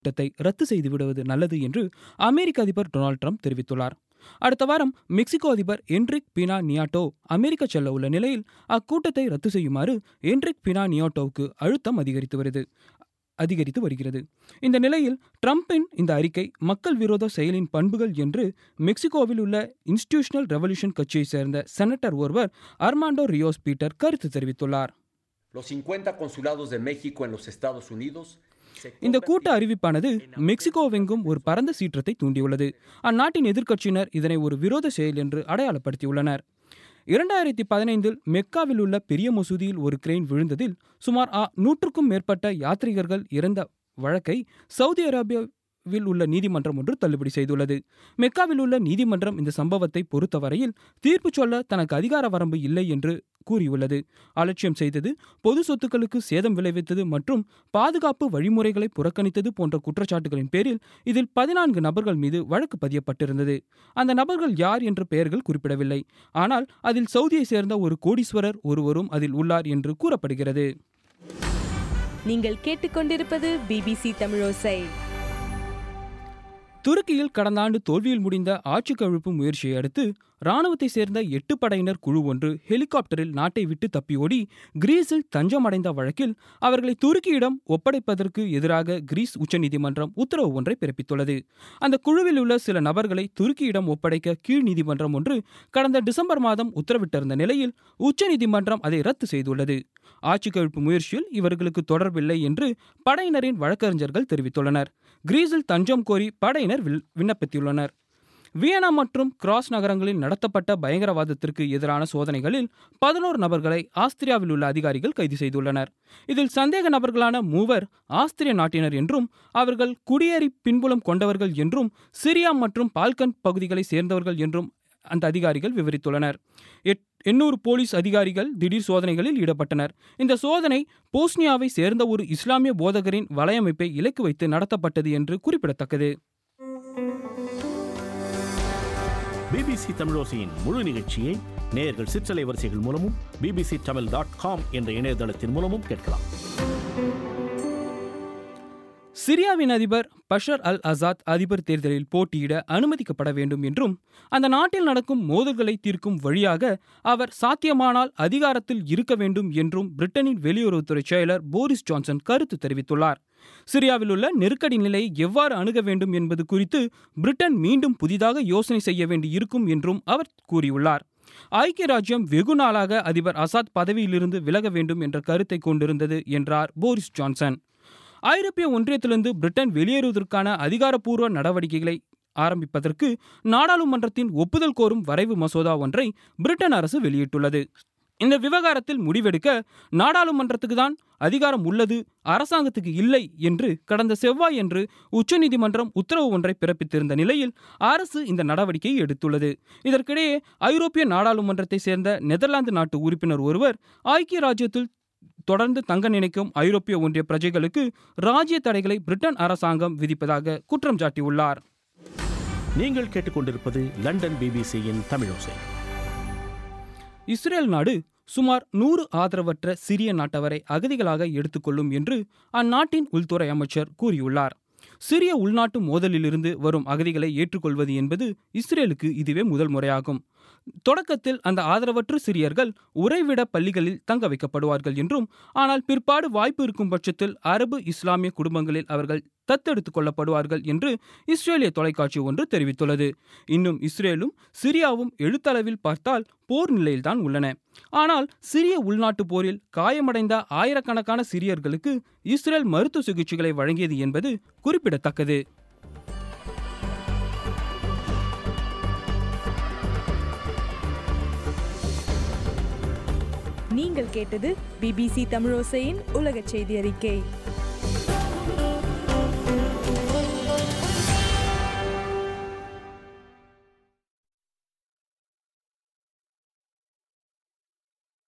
திட்டத்தை ரத்து செய்து விடுவது நல்லது என்று அமெரிக்க அதிபர் டொனால்ட் ட்ரம்ப் தெரிவித்துள்ளார் அடுத்த வாரம் மெக்சிகோ அதிபர் என்ரிக் பினா நியாட்டோ அமெரிக்கா செல்ல உள்ள நிலையில் அக்கூட்டத்தை ரத்து செய்யுமாறு என்ரிக் பினா நியாட்டோவுக்கு அழுத்தம் அதிகரித்து வருது அதிகரித்து வருகிறது இந்த நிலையில் ட்ரம்பின் இந்த அறிக்கை மக்கள் விரோத செயலின் பண்புகள் என்று மெக்சிகோவில் உள்ள இன்ஸ்டிடியூஷனல் ரெவல்யூஷன் கட்சியைச் சேர்ந்த செனட்டர் ஒருவர் அர்மாண்டோ ரியோஸ் பீட்டர் கருத்து தெரிவித்துள்ளார் Los 50 consulados de México en los Estados Unidos se இந்த கூட்ட அறிவிப்பானது மெக்சிகோவெங்கும் ஒரு பரந்த சீற்றத்தை தூண்டியுள்ளது அந்நாட்டின் எதிர்க்கட்சியினர் இதனை ஒரு விரோத செயல் என்று அடையாளப்படுத்தியுள்ளனர் இரண்டாயிரத்தி பதினைந்தில் மெக்காவில் உள்ள பெரிய மசூதியில் ஒரு கிரெயின் விழுந்ததில் சுமார் ஆ நூற்றுக்கும் மேற்பட்ட யாத்ரீகர்கள் இறந்த வழக்கை சவுதி அரேபியாவில் உள்ள நீதிமன்றம் ஒன்று தள்ளுபடி செய்துள்ளது மெக்காவில் உள்ள நீதிமன்றம் இந்த சம்பவத்தை பொறுத்தவரையில் தீர்ப்பு சொல்ல தனக்கு அதிகார வரம்பு இல்லை என்று கூறியுள்ளது அலட்சியம் செய்தது பொது சொத்துக்களுக்கு சேதம் விளைவித்தது மற்றும் பாதுகாப்பு வழிமுறைகளை புறக்கணித்தது போன்ற குற்றச்சாட்டுகளின் பேரில் இதில் பதினான்கு நபர்கள் மீது வழக்கு பதியப்பட்டிருந்தது அந்த நபர்கள் யார் என்ற பெயர்கள் குறிப்பிடவில்லை ஆனால் அதில் சவுதியை சேர்ந்த ஒரு கோடீஸ்வரர் ஒருவரும் அதில் உள்ளார் என்று கூறப்படுகிறது நீங்கள் கேட்டுக்கொண்டிருப்பது பிபிசி தமிழோசை துருக்கியில் கடந்த ஆண்டு தோல்வியில் முடிந்த ஆட்சி கவிழ்ப்பு முயற்சியை அடுத்து ராணுவத்தை சேர்ந்த எட்டு படையினர் குழு ஒன்று ஹெலிகாப்டரில் நாட்டை விட்டு தப்பி ஓடி கிரீஸில் தஞ்சமடைந்த வழக்கில் அவர்களை துருக்கியிடம் ஒப்படைப்பதற்கு எதிராக கிரீஸ் உச்சநீதிமன்றம் உத்தரவு ஒன்றை பிறப்பித்துள்ளது அந்த குழுவில் உள்ள சில நபர்களை துருக்கியிடம் ஒப்படைக்க கீழ் நீதிமன்றம் ஒன்று கடந்த டிசம்பர் மாதம் உத்தரவிட்டிருந்த நிலையில் உச்சநீதிமன்றம் அதை ரத்து செய்துள்ளது ஆட்சி கவிழ்ப்பு முயற்சியில் இவர்களுக்கு தொடர்பில்லை என்று படையினரின் வழக்கறிஞர்கள் தெரிவித்துள்ளனர் கிரீஸில் தஞ்சம் கோரி படையினர் வில்- விண்ணப்பித்துள்ளனர் வியனா மற்றும் கிராஸ் நகரங்களில் நடத்தப்பட்ட பயங்கரவாதத்திற்கு எதிரான சோதனைகளில் பதினோரு நபர்களை ஆஸ்திரியாவில் உள்ள அதிகாரிகள் கைது செய்துள்ளனர் இதில் சந்தேக நபர்களான மூவர் ஆஸ்திரிய நாட்டினர் என்றும் அவர்கள் குடியேறி பின்புலம் கொண்டவர்கள் என்றும் சிரியா மற்றும் பால்கன் பகுதிகளை சேர்ந்தவர்கள் என்றும் அந்த அதிகாரிகள் விவரித்துள்ளனர் எட் எண்ணூறு போலீஸ் அதிகாரிகள் திடீர் சோதனைகளில் ஈடுபட்டனர் இந்த சோதனை போஸ்னியாவை சேர்ந்த ஒரு இஸ்லாமிய போதகரின் வலையமைப்பை இலக்கு வைத்து நடத்தப்பட்டது என்று குறிப்பிடத்தக்கது பிபிசி தமிழோசையின் முழு நிகழ்ச்சியை நேயர்கள் சிற்றலை வரிசைகள் மூலமும் பிபிசி தமிழ் டாட் காம் என்ற இணையதளத்தின் மூலமும் கேட்கலாம் சிரியாவின் அதிபர் பஷர் அல் அசாத் அதிபர் தேர்தலில் போட்டியிட அனுமதிக்கப்பட வேண்டும் என்றும் அந்த நாட்டில் நடக்கும் மோதல்களை தீர்க்கும் வழியாக அவர் சாத்தியமானால் அதிகாரத்தில் இருக்க வேண்டும் என்றும் பிரிட்டனின் வெளியுறவுத்துறை செயலர் போரிஸ் ஜான்சன் கருத்து தெரிவித்துள்ளார் சிரியாவில் உள்ள நெருக்கடி நிலையை எவ்வாறு அணுக வேண்டும் என்பது குறித்து பிரிட்டன் மீண்டும் புதிதாக யோசனை செய்ய வேண்டியிருக்கும் என்றும் அவர் கூறியுள்ளார் ஐக்கிய ராஜ்யம் வெகு நாளாக அதிபர் அசாத் பதவியிலிருந்து விலக வேண்டும் என்ற கருத்தை கொண்டிருந்தது என்றார் போரிஸ் ஜான்சன் ஐரோப்பிய ஒன்றியத்திலிருந்து பிரிட்டன் வெளியேறுவதற்கான அதிகாரப்பூர்வ நடவடிக்கைகளை ஆரம்பிப்பதற்கு நாடாளுமன்றத்தின் ஒப்புதல் கோரும் வரைவு மசோதா ஒன்றை பிரிட்டன் அரசு வெளியிட்டுள்ளது இந்த விவகாரத்தில் முடிவெடுக்க நாடாளுமன்றத்துக்கு தான் அதிகாரம் உள்ளது அரசாங்கத்துக்கு இல்லை என்று கடந்த செவ்வாய் என்று உச்சநீதிமன்றம் உத்தரவு ஒன்றை பிறப்பித்திருந்த நிலையில் அரசு இந்த நடவடிக்கையை எடுத்துள்ளது இதற்கிடையே ஐரோப்பிய நாடாளுமன்றத்தை சேர்ந்த நெதர்லாந்து நாட்டு உறுப்பினர் ஒருவர் ஐக்கிய ராஜ்யத்தில் தொடர்ந்து தங்க நினைக்கும் ஐரோப்பிய ஒன்றிய பிரஜைகளுக்கு ராஜ்ய தடைகளை பிரிட்டன் அரசாங்கம் விதிப்பதாக குற்றம் சாட்டியுள்ளார் நீங்கள் கேட்டுக்கொண்டிருப்பது லண்டன் பிபிசியின் தமிழோசை இஸ்ரேல் நாடு சுமார் நூறு ஆதரவற்ற சிரிய நாட்டவரை அகதிகளாக எடுத்துக்கொள்ளும் என்று அந்நாட்டின் உள்துறை அமைச்சர் கூறியுள்ளார் சிரிய உள்நாட்டு மோதலிலிருந்து வரும் அகதிகளை ஏற்றுக்கொள்வது என்பது இஸ்ரேலுக்கு இதுவே முதல் முறையாகும் தொடக்கத்தில் அந்த ஆதரவற்ற சிரியர்கள் உறைவிட பள்ளிகளில் தங்க வைக்கப்படுவார்கள் என்றும் ஆனால் பிற்பாடு வாய்ப்பு இருக்கும் பட்சத்தில் அரபு இஸ்லாமிய குடும்பங்களில் அவர்கள் தத்தெடுத்துக் கொள்ளப்படுவார்கள் என்று இஸ்ரேலிய தொலைக்காட்சி ஒன்று தெரிவித்துள்ளது இன்னும் இஸ்ரேலும் சிரியாவும் எழுத்தளவில் பார்த்தால் போர் நிலையில்தான் உள்ளன ஆனால் சிரிய உள்நாட்டு போரில் காயமடைந்த ஆயிரக்கணக்கான சிரியர்களுக்கு இஸ்ரேல் மருத்துவ சிகிச்சைகளை வழங்கியது என்பது குறிப்பிடத்தக்கது நீங்கள் கேட்டது பிபிசி தமிழோசையின் உலகச் செய்தி அறிக்கை